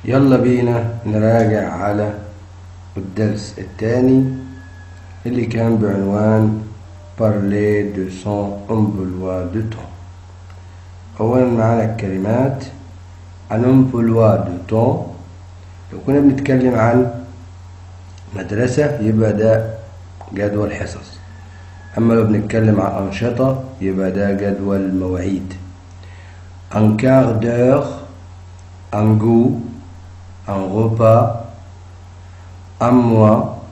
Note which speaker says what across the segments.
Speaker 1: يلا بينا نراجع على الدرس الثاني اللي كان بعنوان parler de son emploi de temps أولا معانا الكلمات عن emploi de temps لو كنا بنتكلم عن مدرسة يبقى ده جدول حصص أما لو بنتكلم عن أنشطة يبقى ده جدول مواعيد un quart d'heure un goût un repas un mois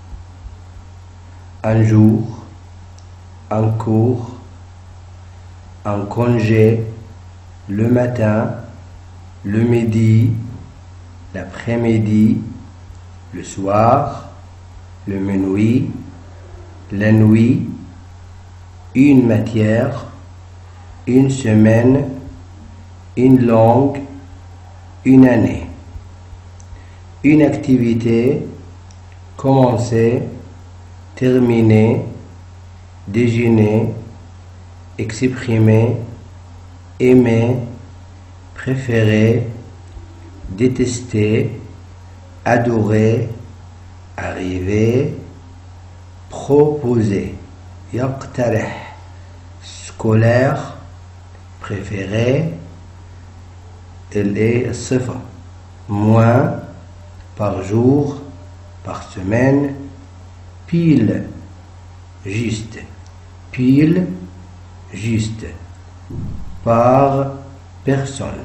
Speaker 1: un jour un cours un congé le matin le midi l'après-midi le soir le minuit la nuit une matière une semaine une langue une année une activité commencer terminer déjeuner exprimer aimer préférer détester adorer arriver proposer يقترح scolaire préféré الايه الصفة moins par jour par semaine pile juste pile juste par personne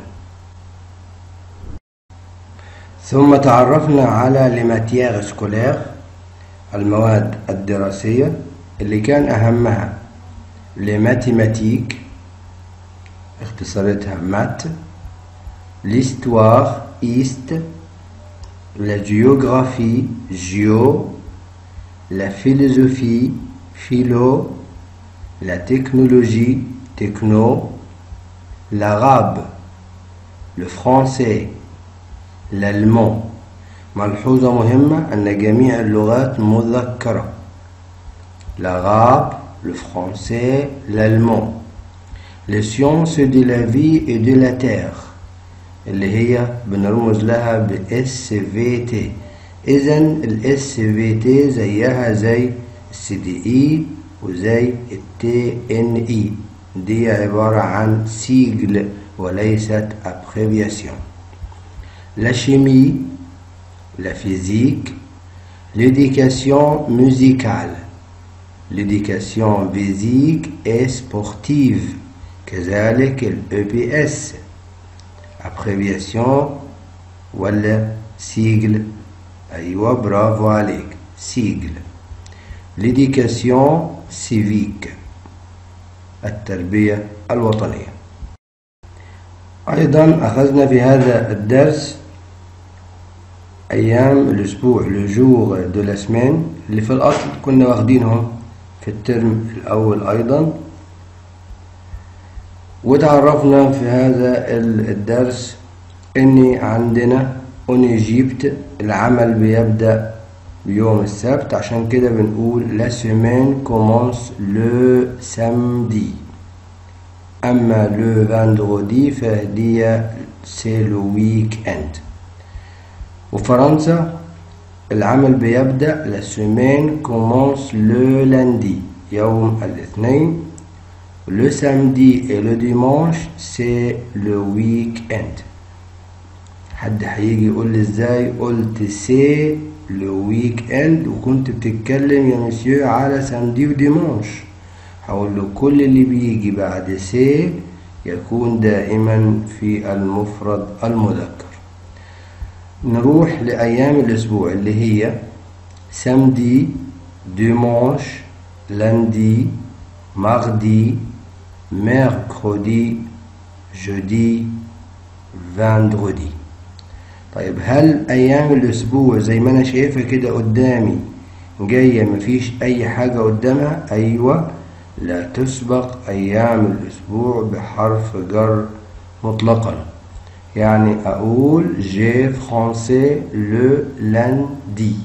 Speaker 1: ثم تعرفنا على لماتيير سكولير المواد الدراسية اللي كان أهمها لماتيماتيك اختصارتها مات l'histoire ist la géographie géo la philosophie philo la technologie techno l'arabe le français l'allemand ملحوظة مهمة أن جميع اللغات مذكرة l'arabe le français l'allemand les sciences de la vie et de la terre اللي هي بنرمز لها ب SVT إذا ال SVT زيها زي السي دي إي وزي التي إن إي دي عبارة عن سيجل وليست أبريفياسيون لا شيمي لا فيزيك l'éducation musicale l'éducation physique et sportive كذلك ال EPS abréviation ولا سيجل أيوة برافو عليك سيجل l'éducation civique التربية الوطنية أيضا أخذنا في هذا الدرس أيام الأسبوع le jour de la semaine اللي في الأصل كنا واخدينهم في الترم الأول أيضا وتعرفنا في هذا الدرس ان عندنا اون ايجيبت العمل بيبدا بيوم السبت عشان كده بنقول لا سيمين كومونس لو سامدي اما لو فاندرودي فهدي سي لو ويك اند وفرنسا العمل بيبدا لا سيمين كومونس لو لاندي يوم الاثنين Le samedi et le dimanche c'est le week-end حد هيجي يقول لي ازاي قلت سي لو ويك اند وكنت بتتكلم يا مسيو على سامدي وديمانش هقول له كل اللي بيجي بعد سي يكون دائما في المفرد المذكر نروح لأيام الأسبوع اللي هي سامدي ديمانش لاندي ماردي mercredi, jeudi, vendredi طيب هل أيام الأسبوع زي ما أنا شايفها كده قدامي جاية مفيش أي حاجة قدامها أيوة لا تسبق أيام الأسبوع بحرف جر مطلقا يعني أقول جي فرانسي لو لاندي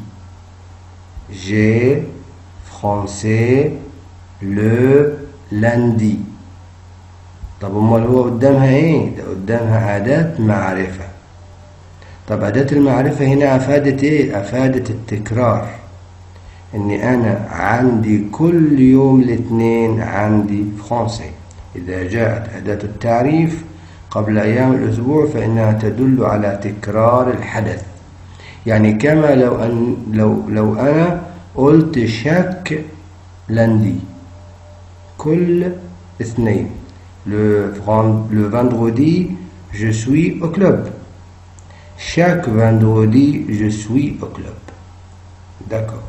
Speaker 1: جي فرانسي لو لاندي طب امال هو قدامها ايه ده قدامها اداة معرفة طب أداة المعرفة هنا أفادت إيه؟ أفادت التكرار إني أنا عندي كل يوم الاثنين عندي فرنسي إذا جاءت أداة التعريف قبل أيام الأسبوع فإنها تدل على تكرار الحدث يعني كما لو أن لو لو أنا قلت شاك لاندي كل اثنين le, le vendredi je suis au club chaque vendredi je suis au club d'accord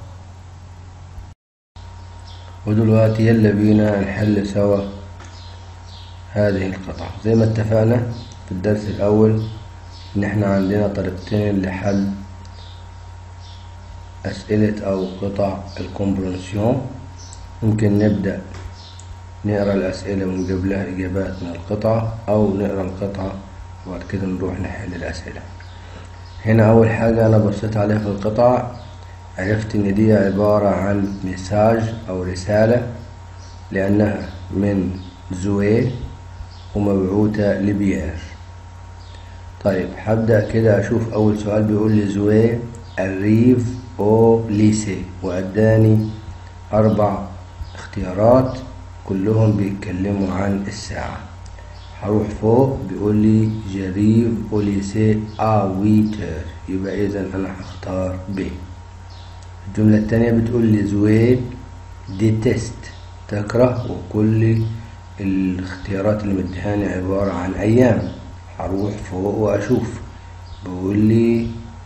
Speaker 1: ودلوقتي يلا بينا نحل سوا هذه القطعة زي ما اتفقنا في الدرس الأول إن احنا عندنا طريقتين لحل أسئلة أو قطع الكومبرونسيون ممكن نبدأ نقرا الأسئلة ونجيب لها إجابات من القطعة أو نقرا القطعة وبعد كده نروح نحل الأسئلة هنا أول حاجة أنا بصيت عليها في القطعة عرفت إن دي عبارة عن ميساج أو رسالة لأنها من زوي ومبعوثة لبيير طيب هبدأ كده أشوف أول سؤال بيقول لي زوي الريف أو ليسي وأداني أربع اختيارات كلهم بيتكلموا عن الساعة هروح فوق بيقول لي جريف أو ليسي أ ويتر يبقى إذا أنا هختار ب الجملة التانية بتقول لي زوي ديتست تكره وكل الاختيارات اللي مديهاني عبارة عن أيام هروح فوق وأشوف بيقول لي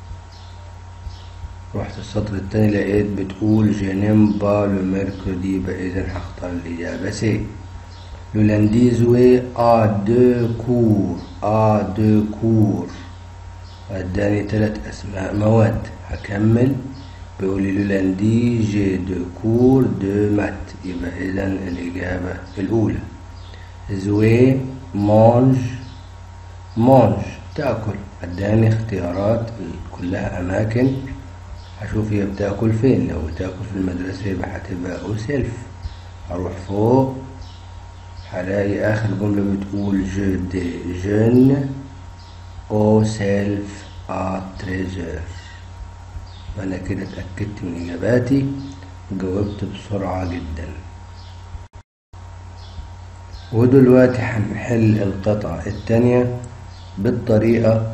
Speaker 1: رحت السطر التاني لقيت بتقول جينيم با لو ميركودي يبقى إذا هختار الإجابة سي لو لاندي زوي أ دو كور أ دو كور اداني تلات أسماء مواد هكمل بيقول لي لو لاندي جي دو كور دو مات يبقى إذا الإجابة الأولى زوي مانج مانج تأكل اداني اختيارات كلها أماكن هشوف هي بتاكل فين لو بتاكل في المدرسة يبقى هتبقى او سيلف هروح فوق هلاقي اخر جملة بتقول جو دي جون او سيلف ا تريجر وانا كده اتأكدت من اجاباتي وجاوبت بسرعة جدا ودلوقتي هنحل القطعة التانية بالطريقة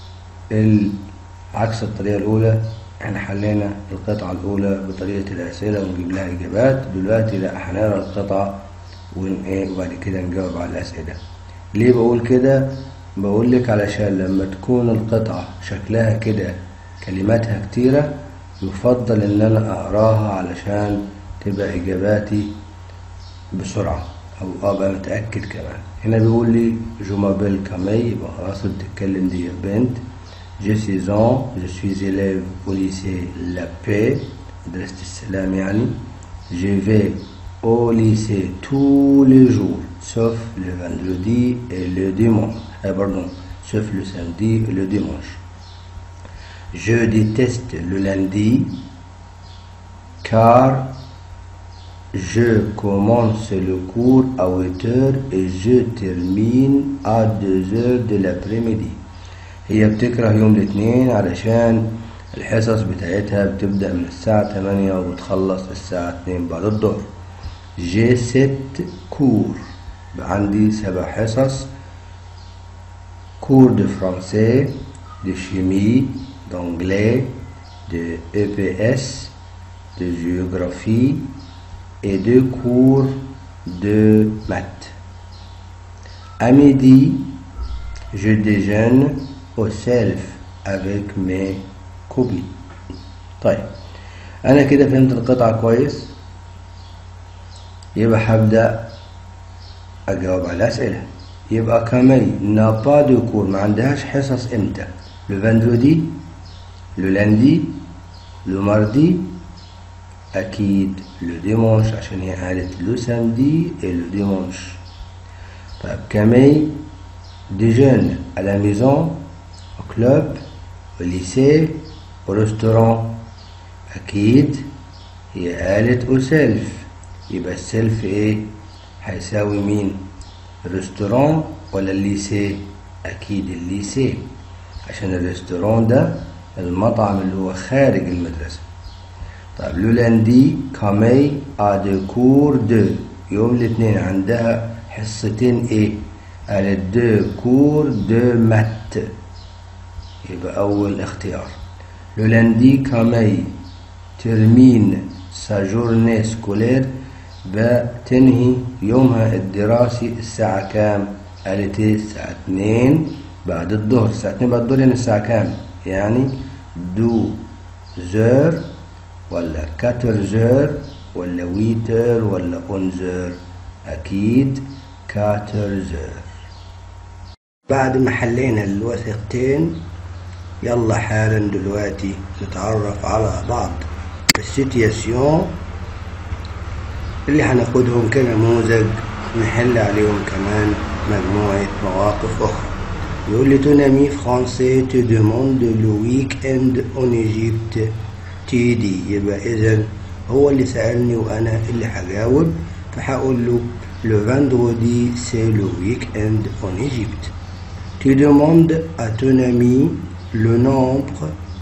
Speaker 1: عكس الطريقة الأولى احنا حلينا القطعة الأولى بطريقة الأسئلة ونجيب لها إجابات دلوقتي لا هنقرا القطعة ون ايه وبعد كده نجاوب على الأسئلة ليه بقول كده بقول لك علشان لما تكون القطعة شكلها كده كلماتها كتيرة يفضل ان انا اقراها علشان تبقى اجاباتي بسرعة او ابقى متأكد كمان هنا بيقول لي جومابيل كامي يبقى خلاص بتتكلم دي بنت J'ai 6 ans, je suis élève au lycée La Paix, مدرسة السلام يعني. Je vais au lycée tous les jours, sauf le vendredi et le dimanche. Ah, pardon, sauf le samedi et le dimanche. Je déteste le lundi car je commence le cours à 8 heures et je termine à 2 heures de l'après-midi. هي بتكره يوم الاثنين علشان الحصص بتاعتها بتبدأ من الساعة 8 وبتخلص الساعة 2 بعد الظهر جي ست كور عندي سبع حصص كور دو فرانسي دو شيمي d'anglais, de EPS, de géographie et de cours de maths. À midi, je déjeune au self avec mes copines. طيب أنا كده فهمت القطعة كويس يبقى هبدأ أجاوب على الأسئلة يبقى كامي نابا دو كور ما عندهاش حصص إمتى لو فاندودي لو لاندي لو ماردي أكيد لو ديمونش عشان هي قالت لو سامدي لو ديمونش طيب كامي déjeune à la maison au club au lycée au restaurant أكيد هي قالت أو سيلف يبقى السيلف إيه هيساوي مين الريستوران ولا الليسيه أكيد الليسيه عشان الريستوران ده المطعم اللي هو خارج المدرسة طيب لو لاندي كامي ا دو كور دو يوم الاثنين عندها حصتين ايه قالت دو كور دو مات يبقى أول اختيار لو لاندي كامي ترمين سا جورني سكولير بتنهي يومها الدراسي الساعة كام؟ قالت ايه الساعة اتنين بعد الظهر الساعة اتنين بعد الظهر يعني الساعة كام؟ يعني دو زور ولا كاتر زور ولا ويتر ولا اونزور أكيد كاتر زور بعد ما حلينا الوثيقتين يلا حالا دلوقتي نتعرف على بعض السيتياسيون اللي هناخدهم كنموذج نحل عليهم كمان مجموعة مواقف أخرى يقول لي ton ami français te demande le week-end en Égypte تي دي يبقى إذا هو اللي سألني وأنا اللي هجاوب فهقول له le vendredi c'est le week-end en Égypte tu demandes à ton ami le nombre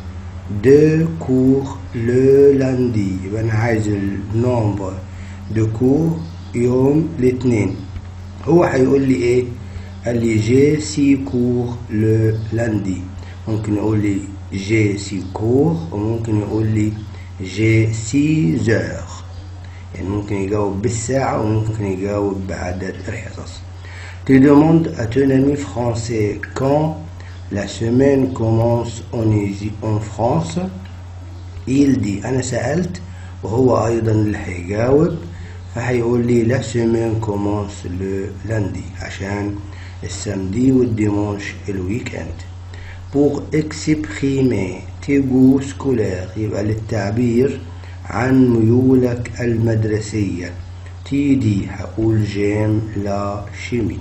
Speaker 1: de cours le lundi يبقى أنا عايز النمبر de cours يوم الاثنين هو هيقول لي ايه قال لي جي سي كور لو لاندي ممكن يقول لي جي سي كور وممكن يقول لي جي سي زور يعني ممكن يجاوب بالساعة وممكن يجاوب بعدد الحصص Tu demandes à ton ami français quand la semaine commence en, en France il dit أنا سألت وهو أيضا اللي هيجاوب فهيقول لي لا سيمين كومونس لو لاندي عشان السامدي والديمونش الويك اند pour exprimer tes goûts scolaires يبقى للتعبير عن ميولك المدرسية تي دي هقول جيم لا شيمي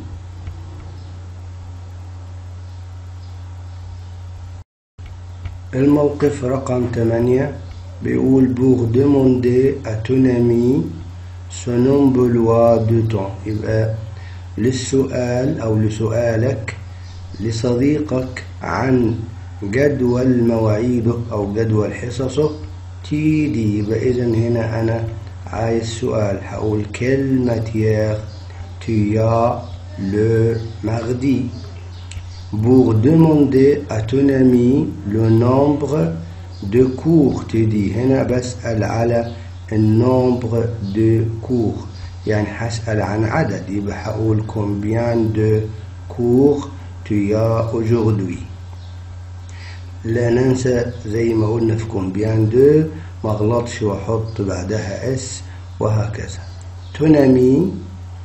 Speaker 1: الموقف رقم 8 بيقول pour demander à ton ami son emploi du temps يبقى للسؤال أو لسؤالك لصديقك عن جدول مواعيده أو جدول حصصه تي دي يبقى إذا هنا أنا عايز سؤال هقول quelle matière tu as le mardi pour demander à ton ami le nombre de cours تي دي هنا بسأل على النومبر دو كور يعني هسأل عن عدد يبقى هقول combien de cours tu as aujourd'hui لا ننسى زي ما قلنا في combien de ما غلطش واحط بعدها اس وهكذا تنامي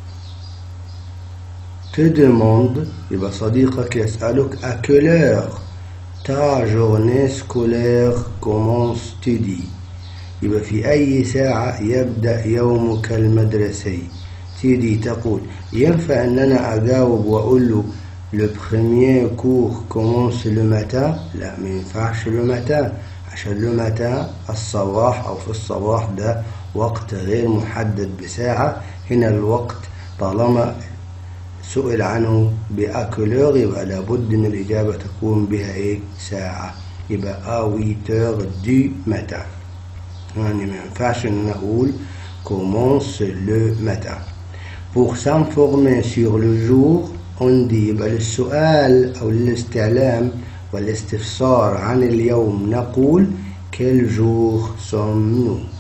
Speaker 1: te demande يبقى صديقك يسألك à quelle heure ta journée scolaire commence tu dis يبقى في أي ساعة يبدأ يومك المدرسي تيدي تقول ينفع أن أنا أجاوب وأقول له le premier cours commence le matin لا ما ينفعش le matin عشان le matin الصباح أو في الصباح ده وقت غير محدد بساعة هنا الوقت طالما سئل عنه بأكولور يبقى لابد من الإجابة تكون بها إيه ساعة يبقى à 8 heures du matin يعني ما ينفعش ان اقول commence le matin pour s'informer sur le jour on dit يبقى للسؤال او للاستعلام والاستفسار عن اليوم نقول quel jour sommes-nous